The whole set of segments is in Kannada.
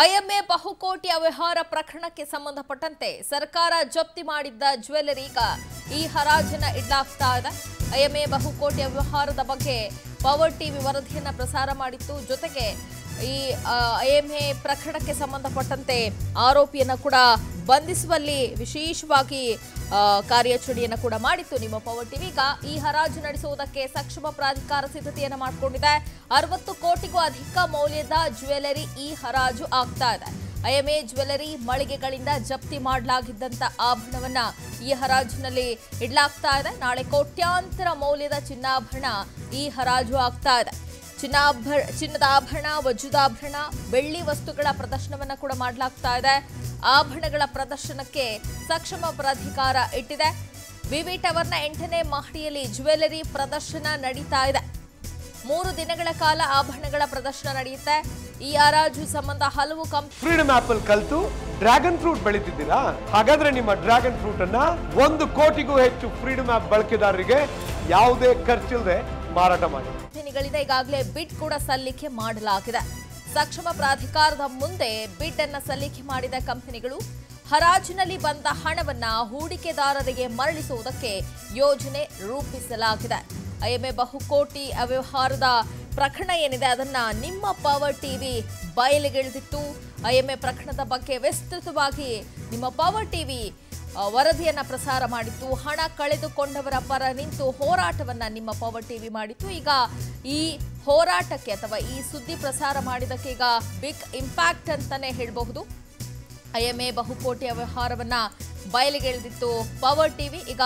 ಐಎಂಎ ಬಹುಕೋಟಿ ಅವ್ಯವಹಾರ ಪ್ರಕರಣಕ್ಕೆ ಸಂಬಂಧಪಟ್ಟಂತೆ ಸರ್ಕಾರ ಜಪ್ತಿ ಮಾಡಿದ್ದ ಜ್ಯುವೆಲ್ಲರಿ ಈಗ ಈ ಹರಾಜನ್ನ ಇಡಲಾಗ್ತಾ ಇದೆ ಐಎಂಎ ಬಹುಕೋಟಿ ಅವ್ಯವಹಾರದ ಬಗ್ಗೆ ಪವರ್ ಟಿವಿ ವರದಿಯನ್ನ ಪ್ರಸಾರ ಮಾಡಿತ್ತು ಜೊತೆಗೆ ಈ ಐಎಂಎ ಪ್ರಕರಣಕ್ಕೆ ಸಂಬಂಧಪಟ್ಟಂತೆ ಆರೋಪಿಯನ್ನ ಕೂಡ ಬಂಧಿಸುವಲ್ಲಿ ವಿಶೇಷವಾಗಿ ಆ, ಕಾರ್ಯಾಚರಣೆಯನ್ನ ಕೂಡ ಮಾಡಿತ್ತು ನಿಮ್ಮ ಪವರ್ ಟಿವಿ ಈಗ ಈ ಹರಾಜು ನಡೆಸುವುದಕ್ಕೆ ಸಕ್ಷಮ ಪ್ರಾಧಿಕಾರ ಸಿದ್ಧತೆಯನ್ನ ಮಾಡಿಕೊಂಡಿದೆ ಅರವತ್ತು ಕೋಟಿಗೂ ಅಧಿಕ ಮೌಲ್ಯದ ಜ್ಯುವೆಲರಿ ಈ ಹರಾಜು ಆಗ್ತಾ ಇದೆ ಐಎಂಎ ಜ್ಯುವೆಲರಿ ಮಳಿಗೆಗಳಿಂದ ಜಪ್ತಿ ಮಾಡಲಾಗಿದ್ದಂತ ಆಭರಣವನ್ನ ಈ ಹರಾಜಿನಲ್ಲಿ ಇಡಲಾಗ್ತಾ ಇದೆ ನಾಳೆ ಕೋಟ್ಯಾಂತರ ಮೌಲ್ಯದ ಚಿನ್ನಾಭರಣ ಈ ಹರಾಜು ಆಗ್ತಾ ಇದೆ ಚಿನ್ನಾಭರ ಚಿನ್ನದ ಆಭರಣ ವಜ್ರದಾಭರಣ ಬೆಳ್ಳಿ ವಸ್ತುಗಳ ಪ್ರದರ್ಶನವನ್ನ ಕೂಡ ಮಾಡಲಾಗ್ತಾ ಇದೆ ಆಭರಣಗಳ ಪ್ರದರ್ಶನಕ್ಕೆ ಸಕ್ಷಮ ಪ್ರಾಧಿಕಾರ ಇಟ್ಟಿದೆ ವಿವಿ ಟವರ್ನ ಎಂಟನೇ ಮಹಡಿಯಲ್ಲಿ ಜ್ಯುವೆಲರಿ ಪ್ರದರ್ಶನ ನಡೀತಾ ಇದೆ ಮೂರು ದಿನಗಳ ಕಾಲ ಆಭರಣಗಳ ಪ್ರದರ್ಶನ ನಡೆಯುತ್ತೆ ಈ ಹರಾಜು ಸಂಬಂಧ ಹಲವು ಕಂಪ್ ಫ್ರೀಡಮ್ ಆಪ್ ಅಲ್ಲಿ ಕಲ್ತು ಡ್ರ್ಯಾಗನ್ ಫ್ರೂಟ್ ಬೆಳೀತಿದ್ದೀರಾ ಹಾಗಾದ್ರೆ ನಿಮ್ಮ ಡ್ರ್ಯಾಗನ್ ಫ್ರೂಟ್ ಅನ್ನ ಒಂದು ಕೋಟಿಗೂ ಹೆಚ್ಚು ಫ್ರೀಡಮ್ ಆಪ್ ಬಳಕೆದಾರರಿಗೆ ಯಾವುದೇ ಖರ್ಚಿಲ್ಲದೆ ಮಾರಾಟ ಮಾಡಿ ಕಂಪನಿಗಳಿಂದ ಈಗಾಗಲೇ ಬಿಡ್ ಕೂಡ ಸಲ್ಲಿಕೆ ಮಾಡಲಾಗಿದೆ ಸಕ್ಷಮ ಪ್ರಾಧಿಕಾರದ ಮುಂದೆ ಬಿಡ್ ಅನ್ನ ಸಲ್ಲಿಕೆ ಮಾಡಿದ ಕಂಪನಿಗಳು ಹರಾಜಿನಲ್ಲಿ ಬಂದ ಹಣವನ್ನ ಹೂಡಿಕೆದಾರರಿಗೆ ಮರಳಿಸುವುದಕ್ಕೆ ಯೋಜನೆ ರೂಪಿಸಲಾಗಿದೆ ಐಎಂಎ ಬಹುಕೋಟಿ ಅವ್ಯವಹಾರದ ಪ್ರಕರಣ ಏನಿದೆ ಅದನ್ನ ನಿಮ್ಮ ಪವರ್ ಟಿವಿ ಬಯಲಿಗೆಳೆದಿತ್ತು ಐಎಂಎ ಪ್ರಕರಣದ ಬಗ್ಗೆ ವಿಸ್ತೃತವಾಗಿ ನಿಮ್ಮ ಪವರ್ ಟಿವಿ ಆ, ವರದಿಯನ್ನ ಪ್ರಸಾರ ಮಾಡಿತ್ತು ಹಣ ಕಳೆದುಕೊಂಡವರ ಪರ ನಿಂತು ಹೋರಾಟವನ್ನ ನಿಮ್ಮ ಪವರ್ ಟಿವಿ ಮಾಡಿತ್ತು ಈಗ ಈ ಹೋರಾಟಕ್ಕೆ ಅಥವಾ ಈ ಸುದ್ದಿ ಪ್ರಸಾರ ಮಾಡಿದಕ್ಕೆ ಈಗ ಬಿಗ್ ಇಂಪ್ಯಾಕ್ಟ್ ಅಂತಾನೆ ಹೇಳಬಹುದು ಐಎಂಎ ಬಹುಕೋಟಿ ವ್ಯವಹಾರವನ್ನ ಬಯಲಿಗೆಳೆದಿತ್ತು ಪವರ್ ಟಿವಿ ಈಗ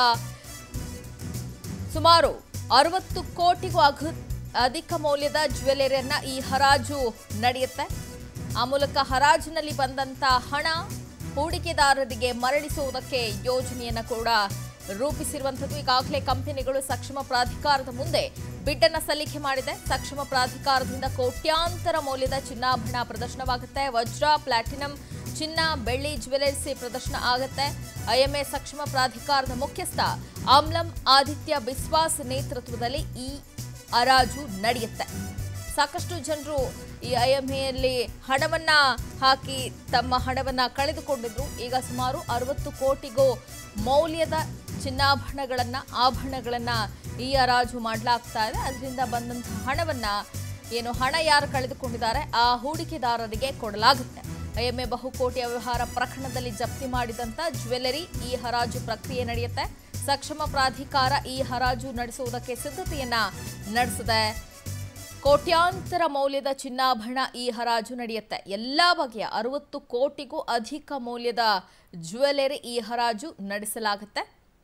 ಸುಮಾರು ಅರವತ್ತು ಕೋಟಿಗೂ ಅಘ ಅಧಿಕ ಮೌಲ್ಯದ ಜ್ಯುವೆಲರಿಯನ್ನ ಈ ಹರಾಜು ನಡೆಯುತ್ತೆ ಆ ಮೂಲಕ ಹರಾಜಿನಲ್ಲಿ ಬಂದಂತ ಹಣ ಹೂಡಿಕೆದಾರರಿಗೆ ಮರಳಿಸುವುದಕ್ಕೆ ಯೋಜನೆಯನ್ನ ಕೂಡ ರೂಪಿಸಿರುವಂಥದ್ದು ಈಗಾಗಲೇ ಕಂಪನಿಗಳು ಸಕ್ಷಮ ಪ್ರಾಧಿಕಾರದ ಮುಂದೆ ಬಿಡ್ ಅನ್ನ ಸಲ್ಲಿಕೆ ಮಾಡಿದೆ ಸಕ್ಷಮ ಪ್ರಾಧಿಕಾರದಿಂದ ಕೋಟ್ಯಾಂತರ ಮೌಲ್ಯದ ಚಿನ್ನಾಭರಣ ಪ್ರದರ್ಶನವಾಗುತ್ತೆ ವಜ್ರ ಪ್ಲಾಟಿನಂ ಚಿನ್ನ ಬೆಳ್ಳಿ ಜ್ಯುವೆಲರ್ಸಿ ಪ್ರದರ್ಶನ ಆಗುತ್ತೆ ಐಎಂಎ ಸಕ್ಷಮ ಪ್ರಾಧಿಕಾರದ ಮುಖ್ಯಸ್ಥ ಆಮ್ಲಂ ಆದಿತ್ಯ ಬಿಸ್ವಾಸ್ ನೇತೃತ್ವದಲ್ಲಿ ಈ ಹರಾಜು ನಡೆಯುತ್ತೆ ಸಾಕಷ್ಟು ಜನರು ಈ ಐಎಂಎಯಲ್ಲಿ ಹಣವನ್ನ ಹಾಕಿ ತಮ್ಮ ಹಣವನ್ನ ಕಳೆದುಕೊಂಡಿದ್ರು ಈಗ ಸುಮಾರು ಅರವತ್ತು ಕೋಟಿಗೂ ಮೌಲ್ಯದ ಚಿನ್ನಾಭರಣಗಳನ್ನ ಆಭರಣಗಳನ್ನ ಈ ಹರಾಜು ಮಾಡಲಾಗ್ತಾ ಇದೆ ಅದರಿಂದ ಬಂದಂತಹ ಹಣವನ್ನ ಏನು ಹಣ ಯಾರು ಕಳೆದುಕೊಂಡಿದ್ದಾರೆ ಆ ಹೂಡಿಕೆದಾರರಿಗೆ ಕೊಡಲಾಗುತ್ತೆ ಐಎಂಎ ಬಹುಕೋಟಿ ವ್ಯವಹಾರ ಪ್ರಕರಣದಲ್ಲಿ ಜಪ್ತಿ ಮಾಡಿದಂತ ಜ್ಯುವೆಲರಿ ಈ ಹರಾಜು ಪ್ರಕ್ರಿಯೆ ನಡೆಯುತ್ತೆ ಸಕ್ಷಮ ಪ್ರಾಧಿಕಾರ ಈ ಹರಾಜು ನಡೆಸುವುದಕ್ಕೆ ಸಿದ್ಧತೆಯನ್ನ ನಡೆಸಿದೆ ಕೋಟ್ಯಾಂತರ ಮೌಲ್ಯದ ಚಿನ್ನಾಭರಣ ಈ ಹರಾಜು ನಡೆಯುತ್ತೆ ಎಲ್ಲ ಬಗೆಯ ಅರವತ್ತು ಕೋಟಿಗೂ ಅಧಿಕ ಮೌಲ್ಯದ ಜ್ಯುವೆಲರಿ ಈ ಹರಾಜು ನಡೆಸಲಾಗುತ್ತೆ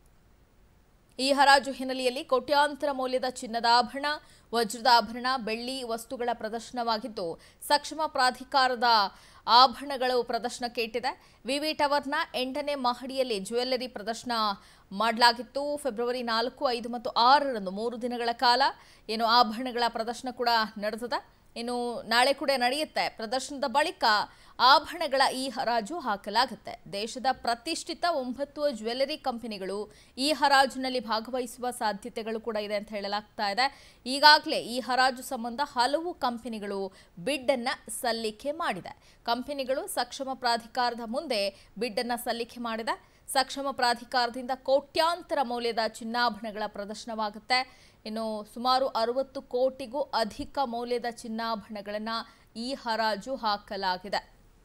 ಈ ಹರಾಜು ಹಿನ್ನೆಲೆಯಲ್ಲಿ ಕೋಟ್ಯಾಂತರ ಮೌಲ್ಯದ ಚಿನ್ನದ ಆಭರಣ ವಜ್ರದ ಆಭರಣ ಬೆಳ್ಳಿ ವಸ್ತುಗಳ ಪ್ರದರ್ಶನವಾಗಿದ್ದು ಸಕ್ಷಮ ಪ್ರಾಧಿಕಾರದ ಆಭರಣಗಳು ಪ್ರದರ್ಶನಕ್ಕೆ ಇಟ್ಟಿದೆ ವಿವಿ ಟವರ್ನ ಎಂಟನೇ ಮಹಡಿಯಲ್ಲಿ ಜ್ಯುವೆಲ್ಲರಿ ಪ್ರದರ್ಶನ ಮಾಡಲಾಗಿತ್ತು ಫೆಬ್ರವರಿ ನಾಲ್ಕು ಐದು ಮತ್ತು ಆರರಂದು ಮೂರು ದಿನಗಳ ಕಾಲ ಏನು ಆಭರಣಗಳ ಪ್ರದರ್ಶನ ಕೂಡ ನಡೆದಿದೆ ಇನ್ನು ನಾಳೆ ಕೂಡ ನಡೆಯುತ್ತೆ ಪ್ರದರ್ಶನದ ಬಳಿಕ ಆಭರಣಗಳ ಈ ಹರಾಜು ಹಾಕಲಾಗುತ್ತೆ ದೇಶದ ಪ್ರತಿಷ್ಠಿತ ಒಂಬತ್ತು ಜ್ಯುವೆಲ್ಲರಿ ಕಂಪನಿಗಳು ಈ ಹರಾಜಿನಲ್ಲಿ ಭಾಗವಹಿಸುವ ಸಾಧ್ಯತೆಗಳು ಕೂಡ ಇದೆ ಅಂತ ಹೇಳಲಾಗ್ತಾ ಇದೆ ಈಗಾಗಲೇ ಈ ಹರಾಜು ಸಂಬಂಧ ಹಲವು ಕಂಪನಿಗಳು ಬಿಡ್ ಅನ್ನ ಸಲ್ಲಿಕೆ ಮಾಡಿದೆ ಕಂಪನಿಗಳು ಸಕ್ಷಮ ಪ್ರಾಧಿಕಾರದ ಮುಂದೆ ಬಿಡ್ ಅನ್ನ ಸಲ್ಲಿಕೆ ಮಾಡಿದೆ ಸಕ್ಷಮ ಪ್ರಾಧಿಕಾರದಿಂದ ಕೋಟ್ಯಾಂತರ ಮೌಲ್ಯದ ಚಿನ್ನಾಭರಣಗಳ ಪ್ರದರ್ಶನವಾಗುತ್ತೆ ಇನ್ನು ಸುಮಾರು ಅರವತ್ತು ಕೋಟಿಗೂ ಅಧಿಕ ಮೌಲ್ಯದ ಚಿನ್ನಾಭರಣಗಳನ್ನ ಈ ಹರಾಜು ಹಾಕಲಾಗಿದೆ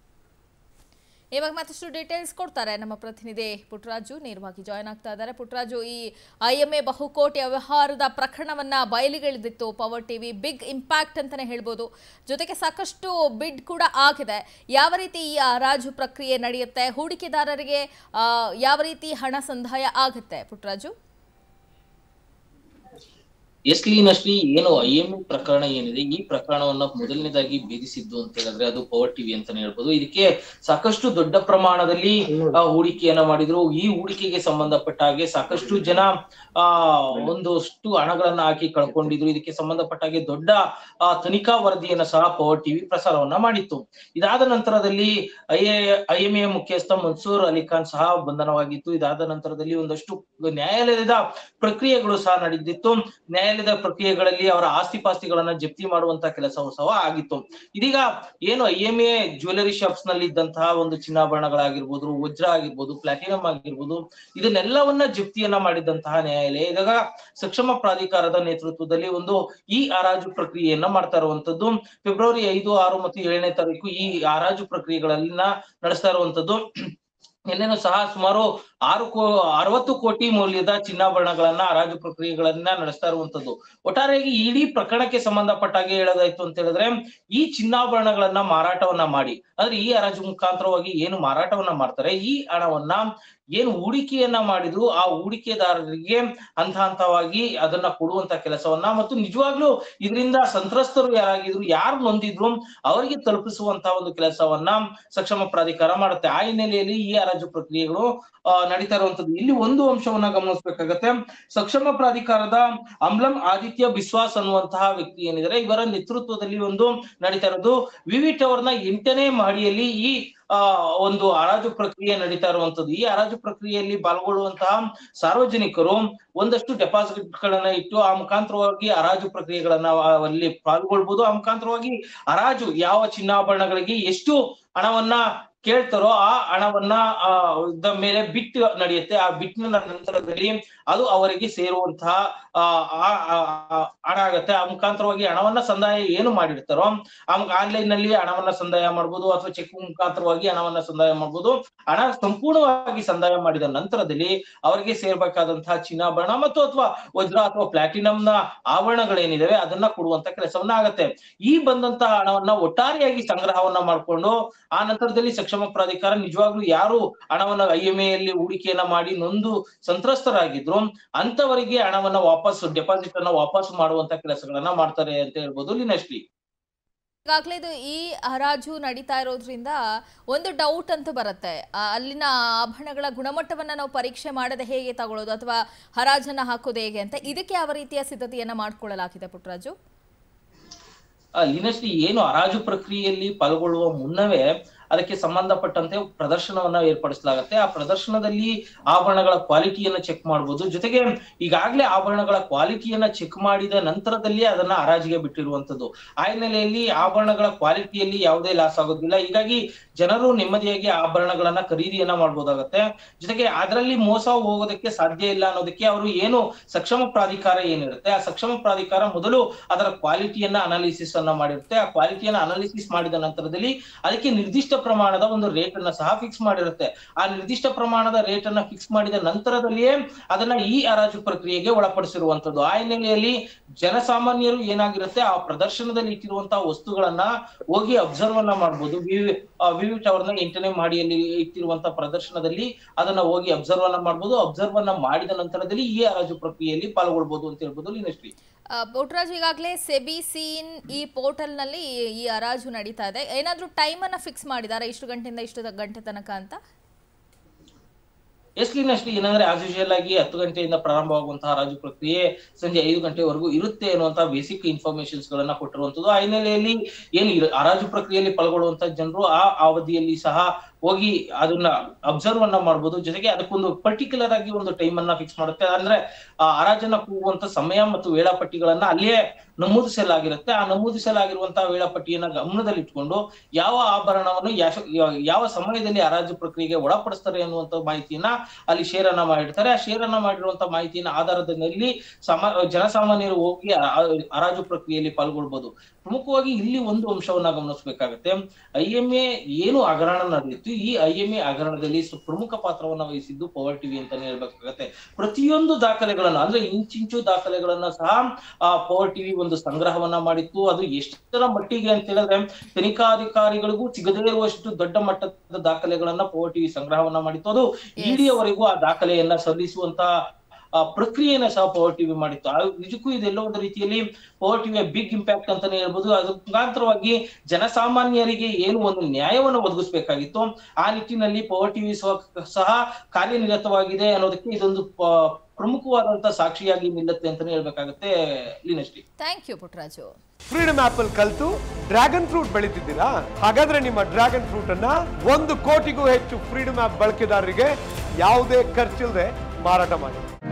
ಇವಾಗ ಮತ್ತಷ್ಟು ಡೀಟೇಲ್ಸ್ ಕೊಡ್ತಾರೆ ನಮ್ಮ ಪ್ರತಿನಿಧಿ ಪುಟ್ಟರಾಜು ನೇರವಾಗಿ ಜಾಯ್ನ್ ಆಗ್ತಾ ಇದ್ದಾರೆ ಪುಟ್ಟರಾಜು ಈ ಐಎಂಎ ಬಹುಕೋಟಿ ವ್ಯವಹಾರದ ಪ್ರಕರಣವನ್ನ ಬಯಲಿಗೆಳೆದಿತ್ತು ಪವರ್ ಟಿವಿ ಬಿಗ್ ಇಂಪ್ಯಾಕ್ಟ್ ಅಂತಾನೆ ಹೇಳ್ಬೋದು ಜೊತೆಗೆ ಸಾಕಷ್ಟು ಬಿಡ್ ಕೂಡ ಆಗಿದೆ ಯಾವ ರೀತಿ ಈ ಹರಾಜು ಪ್ರಕ್ರಿಯೆ ನಡೆಯುತ್ತೆ ಹೂಡಿಕೆದಾರರಿಗೆ ಆ, ಯಾವ ರೀತಿ ಹಣ ಸಂದಾಯ ಆಗುತ್ತೆ ಪುಟ್ಟರಾಜು ಎಸ್ಲಿ ನಶ್ರೀ ಏನು ಐ ಎಂ ಪ್ರಕರಣ ಏನಿದೆ ಈ ಪ್ರಕರಣವನ್ನ ಮೊದಲನೇದಾಗಿ ಭೇದಿಸಿದ್ದು ಅಂತ ಹೇಳಿದ್ರೆ ಅದು ಪವರ್ ಟಿವಿ ಅಂತಾನೆ ಹೇಳ್ಬೋದು ಇದಕ್ಕೆ ಸಾಕಷ್ಟು ದೊಡ್ಡ ಪ್ರಮಾಣದಲ್ಲಿ ಆ, ಹೂಡಿಕೆಯನ್ನ ಮಾಡಿದ್ರು ಈ ಹೂಡಿಕೆಗೆ ಸಂಬಂಧಪಟ್ಟ ಹಾಗೆ ಸಾಕಷ್ಟು ಜನ ಆ ಒಂದಷ್ಟು ಹಣಗಳನ್ನ ಹಾಕಿ ಕಳ್ಕೊಂಡಿದ್ರು ಇದಕ್ಕೆ ಸಂಬಂಧಪಟ್ಟ ಹಾಗೆ ದೊಡ್ಡ ಆ, ತನಿಖಾ ವರದಿಯನ್ನ ಸಹ ಪವರ್ ಟಿವಿ ಪ್ರಸಾರವನ್ನ ಮಾಡಿತ್ತು ಇದಾದ ನಂತರದಲ್ಲಿ ಐ ಐ ಎಂ ಎ ಮುಖ್ಯಸ್ಥ ಮನ್ಸೂರ್ ಅಲಿ ಖಾನ್ ಸಹ ಬಂಧನವಾಗಿತ್ತು ಇದಾದ ನಂತರದಲ್ಲಿ ಒಂದಷ್ಟು ನ್ಯಾಯಾಲಯದ ಪ್ರಕ್ರಿಯೆಗಳು ಸಹ ನಡೆದಿತ್ತು ನ್ಯಾಯಾಲಯ ನ್ಯಾಯಾಲಯದ ಪ್ರಕ್ರಿಯೆಗಳಲ್ಲಿ ಅವರ ಆಸ್ತಿ ಪಾಸ್ತಿಗಳನ್ನ ಜಪ್ತಿ ಮಾಡುವಂತ ಕೆಲಸವೂ ಸಹ ಆಗಿತ್ತು ಇದೀಗ ಏನು I M A jewellery shops ನಲ್ಲಿ ಇದ್ದಂತಹ ಒಂದು ಚಿನ್ನಾಭರಣಗಳಾಗಿರ್ಬೋದು ವಜ್ರ ಆಗಿರ್ಬೋದು ಪ್ಲಾಟಿನಂ ಆಗಿರ್ಬೋದು ಇದನ್ನೆಲ್ಲವನ್ನ ಜಪ್ತಿಯನ್ನ ಮಾಡಿದಂತಹ ನ್ಯಾಯಾಲಯ ಇದಾಗ ಸಕ್ಷಮ ಪ್ರಾಧಿಕಾರದ ನೇತೃತ್ವದಲ್ಲಿ ಒಂದು ಈ ಹರಾಜು ಪ್ರಕ್ರಿಯೆಯನ್ನ ಮಾಡ್ತಾ ಇರುವಂತದ್ದು ಫೆಬ್ರವರಿ ಐದು ಆರು ಮತ್ತು ಏಳನೇ ತಾರೀಕು ಈ ಹರಾಜು ಪ್ರಕ್ರಿಯೆಗಳನ್ನ ನಡೆಸ್ತಾ ಇರುವಂತದ್ದು ನಿನ್ನೆನೂ ಸಹ ಸುಮಾರು ಆರು ಕೋ ಅರವತ್ತು ಕೋಟಿ ಮೌಲ್ಯದ ಚಿನ್ನಾಭರಣಗಳನ್ನ ಹರಾಜು ಪ್ರಕ್ರಿಯೆಗಳನ್ನ ನಡೆಸ್ತಾ ಇರುವಂತದ್ದು ಒಟ್ಟಾರೆಯಾಗಿ ಇಡೀ ಪ್ರಕರಣಕ್ಕೆ ಸಂಬಂಧಪಟ್ಟಾಗೆ ಹೇಳೋದಾಯ್ತು ಅಂತ ಹೇಳಿದ್ರೆ ಈ ಚಿನ್ನಾಭರಣಗಳನ್ನ ಮಾರಾಟವನ್ನ ಮಾಡಿ ಅಂದ್ರೆ ಈ ಹರಾಜು ಮುಖಾಂತರವಾಗಿ ಏನು ಮಾರಾಟವನ್ನ ಮಾಡ್ತಾರೆ ಈ ಹಣವನ್ನ ಏನು ಹೂಡಿಕೆಯನ್ನ ಮಾಡಿದ್ರು ಆ ಹೂಡಿಕೆದಾರರಿಗೆ ಹಂತ ಹಂತವಾಗಿ ಅದನ್ನ ಕೊಡುವಂತ ಕೆಲಸವನ್ನ ಮತ್ತು ನಿಜವಾಗ್ಲೂ ಇದರಿಂದ ಸಂತ್ರಸ್ತರು ಯಾರಾಗಿದ್ರು ಯಾರು ನೊಂದಿದ್ರು ಅವರಿಗೆ ತಲುಪಿಸುವಂತ ಒಂದು ಕೆಲಸವನ್ನ ಸಕ್ಷಮ ಪ್ರಾಧಿಕಾರ ಮಾಡುತ್ತೆ ಆ ಹಿನ್ನೆಲೆಯಲ್ಲಿ ಈ ಹರಾಜು ಪ್ರಕ್ರಿಯೆಗಳು ಆ, ನಡೀತಾ ಇರುವಂತದ್ದು ಇಲ್ಲಿ ಒಂದು ಅಂಶವನ್ನ ಗಮನಿಸಬೇಕಾಗತ್ತೆ ಸಕ್ಷಮ ಪ್ರಾಧಿಕಾರದ ಅಮ್ಲಂ ಆದಿತ್ಯ ಬಿಸ್ವಾಸ್ ಅನ್ನುವಂತಹ ವ್ಯಕ್ತಿ ಏನಿದ್ದಾರೆ ಇವರ ನೇತೃತ್ವದಲ್ಲಿ ಒಂದು ನಡೀತಾ ಇರೋದು ವಿವಿ ಟವರ್ನ ಎಂಟನೇ ಮಹಡಿಯಲ್ಲಿ ಈ ಆ ಒಂದು ಹರಾಜು ಪ್ರಕ್ರಿಯೆ ನಡೀತಾ ಇರುವಂತದ್ದು ಈ ಹರಾಜು ಪ್ರಕ್ರಿಯೆಯಲ್ಲಿ ಪಾಲ್ಗೊಳ್ಳುವಂತಹ ಸಾರ್ವಜನಿಕರು ಒಂದಷ್ಟು ಡೆಪಾಸಿಟ್ ಗಳನ್ನ ಇಟ್ಟು ಆ ಮುಖಾಂತರವಾಗಿ ಹರಾಜು ಪ್ರಕ್ರಿಯೆಗಳನ್ನ ಆ- ಅಲ್ಲಿ ಪಾಲ್ಗೊಳ್ಬಹುದು ಆ ಮುಖಾಂತರವಾಗಿ ಹರಾಜು ಯಾವ ಚಿನ್ನಾಭರಣಗಳಿಗೆ ಎಷ್ಟು ಹಣವನ್ನ ಕೇಳ್ತಾರೋ ಆ ಹಣವನ್ನ ಆ ದ ಮೇಲೆ ಬಿಟ್ ನಡೆಯುತ್ತೆ ಆ ಬಿಟ್ನ ನಂತರದಲ್ಲಿ ಅದು ಅವರಿಗೆ ಸೇರುವಂತಹ ಆ ಆ- ಆ- ಆ- ಹಣ ಆಗತ್ತೆ ಆ ಮುಖಾಂತರವಾಗಿ ಹಣವನ್ನ ಸಂದಾಯ ಏನು ಮಾಡಿರ್ತಾರೋ ಆನ್ಲೈನ್ ನಲ್ಲಿ ಹಣವನ್ನ ಸಂದಾಯ ಮಾಡ್ಬೋದು ಅಥವಾ ಚೆಕ್ ಮುಖಾಂತರವಾಗಿ ಹಣವನ್ನ ಸಂದಾಯ ಮಾಡ್ಬೋದು ಹಣ ಸಂಪೂರ್ಣವಾಗಿ ಸಂದಾಯ ಮಾಡಿದ ನಂತರದಲ್ಲಿ ಅವರಿಗೆ ಸೇರ್ಬೇಕಾದಂತಹ ಚಿನ್ನಾಭರಣ ಮತ್ತು ಅಥವಾ ವಜ್ರ ಅಥವಾ ಪ್ಲಾಟಿನಂನ ಆಭರಣಗಳೇನಿದಾವೆ ಅದನ್ನ ಕೊಡುವಂತ ಕೆಲಸವನ್ನ ಆಗತ್ತೆ ಈ ಬಂದಂತಹ ಹಣವನ್ನ ಒಟ್ಟಾರೆಯಾಗಿ ಸಂಗ್ರಹವನ್ನ ಮಾಡ್ಕೊಂಡು ಆ ನಂತರದಲ್ಲಿ ಸಕ್ಷಮ ಪ್ರಾಧಿಕಾರ ನಿಜವಾಗ್ಲೂ ಯಾರು ಹಣವನ್ನ ಐ ಎಂ ಎಲ್ಲಿ ಹೂಡಿಕೆಯನ್ನ ಮಾಡಿ ನೊಂದು ಸಂತ್ರಸ್ತರಾಗಿದ್ರು ಅಂತವರಿಗೆ ಹಣವನ್ನ ವಾಪಸ್ ಡೆಪಾಸಿಟ್ ಅನ್ನ ವಾಪಸ್ ಮಾಡುವಂತ ಕೆಲಸಗಳನ್ನ ಮಾಡ್ತಾರೆ ಅಂತ ಹೇಳ್ಬೋದು ಲಿನಶ್ರೀ ಈಗಾಗಲೇ ಇದು ಈ ಹರಾಜು ನಡೀತಾ ಇರೋದ್ರಿಂದ ಒಂದು ಡೌಟ್ ಅಂತೂ ಬರುತ್ತೆ ಆ, ಅಲ್ಲಿನ ಆಭರಣಗಳ ಗುಣಮಟ್ಟವನ್ನ ನಾವು ಪರೀಕ್ಷೆ ಮಾಡದೆ ಹೇಗೆ ತಗೊಳ್ಳೋದು ಅಥವಾ ಹರಾಜನ್ನ ಹಾಕೋದು ಹೇಗೆ ಅಂತ ಇದಕ್ಕೆ ಯಾವ ರೀತಿಯ ಸಿದ್ಧತೆಯನ್ನ ಮಾಡ್ಕೊಳ್ಳಲಾಗಿದೆ ಪುಟ್ಟರಾಜು ಆ, ಲೀನಶ್ರೀ ಏನು ಹರಾಜು ಪ್ರಕ್ರಿಯೆಯಲ್ಲಿ ಪಾಲ್ಗೊಳ್ಳುವ ಮುನ್ನವೇ ಅದಕ್ಕೆ ಸಂಬಂಧಪಟ್ಟಂತೆ ಪ್ರದರ್ಶನವನ್ನ ಏರ್ಪಡಿಸಲಾಗುತ್ತೆ ಆ ಪ್ರದರ್ಶನದಲ್ಲಿ ಆಭರಣಗಳ ಕ್ವಾಲಿಟಿಯನ್ನ ಚೆಕ್ ಮಾಡಬಹುದು ಜೊತೆಗೆ ಈಗಾಗಲೇ ಆಭರಣಗಳ ಕ್ವಾಲಿಟಿಯನ್ನ ಚೆಕ್ ಮಾಡಿದ ನಂತರದಲ್ಲಿ ಅದನ್ನ ಹರಾಜಿಗೆ ಬಿಟ್ಟಿರುವಂತದ್ದು ಆ ಹಿನ್ನೆಲೆಯಲ್ಲಿ ಆಭರಣಗಳ ಕ್ವಾಲಿಟಿಯಲ್ಲಿ ಯಾವುದೇ ಲಾಸ್ ಆಗೋದಿಲ್ಲ ಹೀಗಾಗಿ ಜನರು ನೆಮ್ಮದಿಯಾಗಿ ಆಭರಣಗಳನ್ನ ಖರೀದಿಯನ್ನ ಮಾಡ್ಬೋದಾಗತ್ತೆ ಜೊತೆಗೆ ಅದರಲ್ಲಿ ಮೋಸ ಹೋಗೋದಕ್ಕೆ ಸಾಧ್ಯ ಇಲ್ಲ ಅನ್ನೋದಕ್ಕೆ ಅವರು ಏನು ಸಕ್ಷಮ ಪ್ರಾಧಿಕಾರ ಏನಿರುತ್ತೆ ಆ ಸಕ್ಷಮ ಪ್ರಾಧಿಕಾರ ಮೊದಲು ಅದರ ಕ್ವಾಲಿಟಿಯನ್ನ ಅನಾಲಿಸಿಸ್ ಅನ್ನ ಮಾಡಿರುತ್ತೆ ಆ ಕ್ವಾಲಿಟಿಯನ್ನ ಅನಾಲಿಸಿಸ್ ಮಾಡಿದ ನಂತರದಲ್ಲಿ ಅದಕ್ಕೆ ನಿರ್ದಿಷ್ಟ ಪ್ರಮಾಣದ ಒಂದು ರೇಟ್ ಅನ್ನ ಸಹ ಫಿಕ್ಸ್ ಮಾಡಿರುತ್ತೆ ಆ ನಿರ್ದಿಷ್ಟ ಪ್ರಮಾಣದ ರೇಟ್ ಅನ್ನ ಫಿಕ್ಸ್ ಮಾಡಿದ ನಂತರದಲ್ಲಿಯೇ ಅದನ್ನ ಈ ಹರಾಜು ಪ್ರಕ್ರಿಯೆಗೆ ಒಳಪಡಿಸಿರುವಂತದ್ದು ಆ ಹಿನ್ನೆಲೆಯಲ್ಲಿ ಜನಸಾಮಾನ್ಯರು ಏನಾಗಿರುತ್ತೆ ಆ ಪ್ರದರ್ಶನದಲ್ಲಿ ಇಟ್ಟಿರುವಂತಹ ವಸ್ತುಗಳನ್ನ ಹೋಗಿ ಅಬ್ಸರ್ವ್ ಅನ್ನ ಮಾಡ್ಬೋದು ವಿವಿ ಟವರ್ನ ಎಂಟನೇ ಮಾಡಿಯಲ್ಲಿ ಇಟ್ಟಿರುವಂತಹ ಪ್ರದರ್ಶನದಲ್ಲಿ ಅದನ್ನ ಹೋಗಿ ಅಬ್ಸರ್ವ್ ಅನ್ನ ಮಾಡ್ಬೋದು ಅಬ್ಸರ್ವ್ ಅನ್ನ ಮಾಡಿದ ನಂತರದಲ್ಲಿ ಈ ಹರಾಜು ಪ್ರಕ್ರಿಯೆಯಲ್ಲಿ ಪಾಲ್ಗೊಳ್ಬಹುದು ಅಂತ ಹೇಳ್ಬೋದು ಲೀನಶ್ರೀ ಆ, ಪುಟ್ಟರಾಜು ಈಗಾಗಲೇ ಸೆಬಿ ಸೀನ್ ಈ ಪೋರ್ಟಲ್ನಲ್ಲಿ ಈ ಹರಾಜು ನಡೀತಾ ಇದೆ ಏನಾದರೂ ಟೈಮನ್ನು ಫಿಕ್ಸ್ ಮಾಡಿದ್ದಾರೆ ಇಷ್ಟು ಗಂಟೆಯಿಂದ ಇಷ್ಟು ಗಂಟೆ ತನಕ ಅಂತ ಎಸ್ ಲೀನಶ್ರೀ ಏನಂದ್ರೆ ಆಸ್ ಯೂಶುವಲ್ ಆಗಿ ಹತ್ತು ಗಂಟೆಯಿಂದ ಪ್ರಾರಂಭವಾಗುವಂತಹ ಹರಾಜು ಪ್ರಕ್ರಿಯೆ ಸಂಜೆ ಐದು ಗಂಟೆವರೆಗೂ ಇರುತ್ತೆ ಅನ್ನುವಂತಹ ಬೇಸಿಕ್ ಇನ್ಫಾರ್ಮೇಶನ್ಸ್ ಗಳನ್ನ ಕೊಟ್ಟಿರುವಂತದ್ದು ಆ ಹಿನ್ನೆಲೆಯಲ್ಲಿ ಏನು ಇರ- ಹರಾಜು ಪ್ರಕ್ರಿಯೆಯಲ್ಲಿ ಪಾಲ್ಗೊಳ್ಳುವಂತ ಜನರು ಆ ಅವಧಿಯಲ್ಲಿ ಸಹ ಹೋಗಿ ಅದನ್ನ ಅಬ್ಸರ್ವ್ ಅನ್ನ ಮಾಡ್ಬೋದು ಜೊತೆಗೆ ಅದಕ್ಕೊಂದು ಪರ್ಟಿಕ್ಯುಲರ್ ಆಗಿ ಒಂದು ಟೈಮ್ ಅನ್ನ ಫಿಕ್ಸ್ ಮಾಡುತ್ತೆ ಅಂದ್ರೆ ಆ ಹರಾಜನ್ನ ಕೂಗುವಂತ ಸಮಯ ಮತ್ತು ವೇಳಾಪಟ್ಟಿಗಳನ್ನ ಅಲ್ಲಿಯೇ ನಮೂದಿಸಲಾಗಿರುತ್ತೆ ಆ ನಮೂದಿಸಲಾಗಿರುವಂತಹ ವೇಳಾಪಟ್ಟಿಯನ್ನ ಗಮನದಲ್ಲಿಟ್ಕೊಂಡು ಯಾವ ಆಭರಣವನ್ನು ಯಾಶ- ಯಾ- ಯಾವ ಸಮಯದಲ್ಲಿ ಹರಾಜು ಪ್ರಕ್ರಿಯೆಗೆ ಒಳಪಡಿಸ್ತಾರೆ ಅನ್ನುವಂತ ಮಾಹಿತಿಯನ್ನ ಅಲ್ಲಿ ಶೇರ್ ಅನ್ನ ಮಾಡಿರ್ತಾರೆ ಆ ಶೇರ್ ಅನ್ನ ಮಾಡಿರುವಂತ ಮಾಹಿತಿಯನ್ನ ಆಧಾರದ ಮೇಲೆ ಸಮ ಜನಸಾಮಾನ್ಯರು ಹೋಗಿ ಆ- ಆ ಹರಾಜು ಪ್ರಕ್ರಿಯೆಯಲ್ಲಿ ಪಾಲ್ಗೊಳ್ಬಹುದು ಪ್ರಮುಖವಾಗಿ ಇಲ್ಲಿ ಒಂದು ಅಂಶವನ್ನ ಗಮನಿಸಬೇಕಾಗತ್ತೆ ಐ ಎಂ ಎ ಏನು ಹಗರಣ ನಡೆದಿತ್ತು ಈ ಐ ಎಂ ಎ ಹಗರಣದಲ್ಲಿ ಸು- ಪ್ರಮುಖ ಪಾತ್ರವನ್ನ ವಹಿಸಿದ್ದು ಪವರ್ ಟಿವಿ ಅಂತಾನೆ ಹೇಳ್ಬೇಕಾಗತ್ತೆ ಪ್ರತಿಯೊಂದು ದಾಖಲೆಗಳನ್ನ ಅಂದ್ರೆ ಇಂಚಿಂಚು ದಾಖಲೆಗಳನ್ನ ಸಹ ಆ ಪವರ್ ಟಿವಿ ಒಂದು ಸಂಗ್ರಹವನ್ನ ಮಾಡಿತ್ತು ಅದು ಎಷ್ಟರ ಮಟ್ಟಿಗೆ ಅಂತ ಹೇಳಿದ್ರೆ ತನಿಖಾಧಿಕಾರಿಗಳಿಗೂ ಸಿಗದೇ ಇರುವಷ್ಟು ದೊಡ್ಡ ಮಟ್ಟದ ದಾಖಲೆಗಳನ್ನ ಪವರ್ ಟಿವಿ ಸಂಗ್ರಹವನ್ನ ಮಾಡಿತ್ತು ಅದು ಇಡಿಯವರೆಗೂ ಆ ದಾಖಲೆಯನ್ನ ಸಲ್ಲಿಸುವಂತ ಆ ಪ್ರಕ್ರಿಯೆಯನ್ನ ಸಹ ಪವರ್ ಟಿವಿ ಮಾಡಿತ್ತು ಆ ನಿಜಕ್ಕೂ ಇದೆಲ್ಲ ಒಂದು ರೀತಿಯಲ್ಲಿ ಪವರ್ ಟಿವಿಯ ಬಿಗ್ ಇಂಪ್ಯಾಕ್ಟ್ ಅಂತಾನೆ ಹೇಳ್ಬೋದು ಅದ್ರ ಮುಖಾಂತರವಾಗಿ ಜನಸಾಮಾನ್ಯರಿಗೆ ಏನು ಒಂದು ನ್ಯಾಯವನ್ನು ಒದಗಿಸ್ಬೇಕಾಗಿತ್ತು ಆ ನಿಟ್ಟಿನಲ್ಲಿ ಪವರ್ ಟಿವಿ ಸಹ ಕಾರ್ಯನಿರತವಾಗಿದೆ ಅನ್ನೋದಕ್ಕೆ ಇದೊಂದು ಪ- ಪ್ರಮುಖವಾದಂತ ಸಾಕ್ಷಿಯಾಗಿ ನಿಲ್ಲುತ್ತೆ ಅಂತಾನೆ ಹೇಳ್ಬೇಕಾಗತ್ತೆ Leenashri thank you Puttaraju freedom app ಅಲ್ಲಿ ಕಲ್ತು ಡ್ರ್ಯಾಗನ್ ಫ್ರೂಟ್ ಬೆಳೀತಿದ್ದೀರಾ ಹಾಗಾದ್ರೆ ನಿಮ್ಮ ಡ್ರ್ಯಾಗನ್ ಫ್ರೂಟ್ ಅನ್ನ ಒಂದು ಕೋಟಿಗೂ ಹೆಚ್ಚು ಫ್ರೀಡಮ್ ಆಪ್ ಬಳಕೆದಾರರಿಗೆ ಯಾವುದೇ ಖರ್ಚಿಲ್ಲದೆ ಮಾರಾಟ ಮಾಡಿ